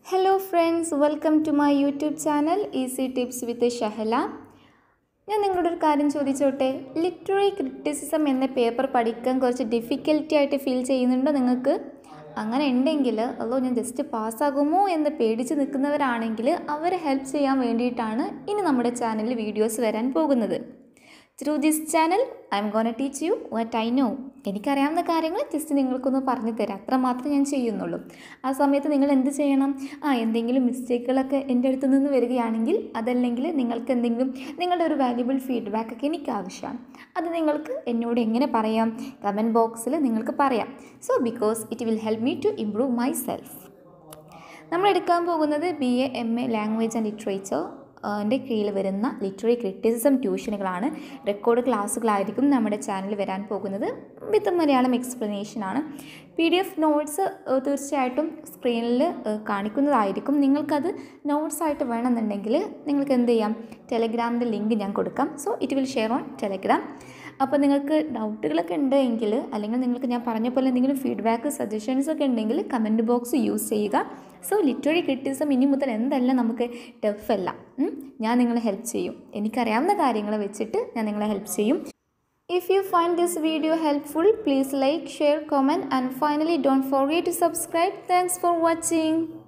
hello friends welcome to my YouTube channel easy tips with Shahala ഞാൻ നിങ്ങളോട് ഒരു കാര്യം ചോദിച്ചോട്ടെ ലിറ്റററി ക്രിറ്റിസിസം എന്ന പേപ്പർ പഠിക്കാൻ കുറച്ച് ഡിഫിക്കൽറ്റി ആയിട്ട് ഫീൽ ചെയ്യുന്നുണ്ടോ നിങ്ങൾക്ക് അങ്ങനെ ഉണ്ടെങ്കിൽ അതോ ഞാൻ ജസ്റ്റ് പാസ്സാകുമോ എന്ന് പേടിച്ച് നിൽക്കുന്നവരാണെങ്കിൽ അവരെ ഹെൽപ്പ് ചെയ്യാൻ വേണ്ടിയിട്ടാണ് ഇനി നമ്മുടെ ചാനലിൽ വീഡിയോസ് വരാൻ പോകുന്നത് through this channel I'm gonna teach you what I know എനിക്കറിയാവുന്ന കാര്യങ്ങൾ ജസ്റ്റ് നിങ്ങൾക്കൊന്ന് പറഞ്ഞു തരാം അത്ര മാത്രമേ ഞാൻ ചെയ്യുന്നുള്ളൂ ആ സമയത്ത് നിങ്ങൾ എന്ത് ചെയ്യണം ആ എന്തെങ്കിലും മിസ്റ്റേക്കുകളൊക്കെ എൻ്റെ അടുത്ത് നിന്ന് വരികയാണെങ്കിൽ അതല്ലെങ്കിൽ നിങ്ങൾക്ക് എന്തെങ്കിലും നിങ്ങളുടെ ഒരു വാല്യുബിൾ ഫീഡ്ബാക്ക് ഒക്കെ എനിക്ക് ആവശ്യമാണ് അത് നിങ്ങൾക്ക് എന്നോട് എങ്ങനെ പറയാം കമൻറ്റ് ബോക്സിൽ നിങ്ങൾക്ക് പറയാം so because it will help me to improve myself നമ്മൾ എടുക്കാൻ പോകുന്നത് B A M A language and literature എൻ്റെ കീഴിൽ വരുന്ന ലിറ്റററി ക്രിറ്റിസിസം ട്യൂഷനുകളാണ് റെക്കോർഡ് ക്ലാസ്സുകളായിരിക്കും നമ്മുടെ ചാനലിൽ വരാൻ പോകുന്നത് വിത്ത് മലയാളം എക്സ്പ്ലനേഷനാണ് പി ഡി എഫ് നോട്ട്സ് തീർച്ചയായിട്ടും സ്ക്രീനിൽ കാണിക്കുന്നതായിരിക്കും നിങ്ങൾക്കത് നോട്ട്സ് ആയിട്ട് വേണമെന്നുണ്ടെങ്കിൽ നിങ്ങൾക്ക് എന്ത് ചെയ്യാം ടെലഗ്രാമിൻ്റെ ലിങ്ക് ഞാൻ കൊടുക്കാം so it will share on Telegram അപ്പോൾ നിങ്ങൾക്ക് ഡൗട്ടുകളൊക്കെ ഉണ്ടെങ്കിൽ അല്ലെങ്കിൽ നിങ്ങൾക്ക് ഞാൻ പറഞ്ഞ പോലെ എന്തെങ്കിലും ഫീഡ്ബാക്ക് സജഷൻസ് ഒക്കെ ഉണ്ടെങ്കിൽ കമൻറ്റ് ബോക്സ് യൂസ് ചെയ്യുക സോ ലിറ്റററി ക്രിറ്റിസം ഇനി മുതൽ എന്തെല്ലാം നമുക്ക് ടഫല്ല ഞാൻ നിങ്ങളെ ഹെൽപ്പ് ചെയ്യും എനിക്കറിയാവുന്ന കാര്യങ്ങൾ വെച്ചിട്ട് ഞാൻ നിങ്ങളെ ഹെൽപ്പ് ചെയ്യും if you find this video helpful please like share comment and finally don't forget to subscribe thanks for watching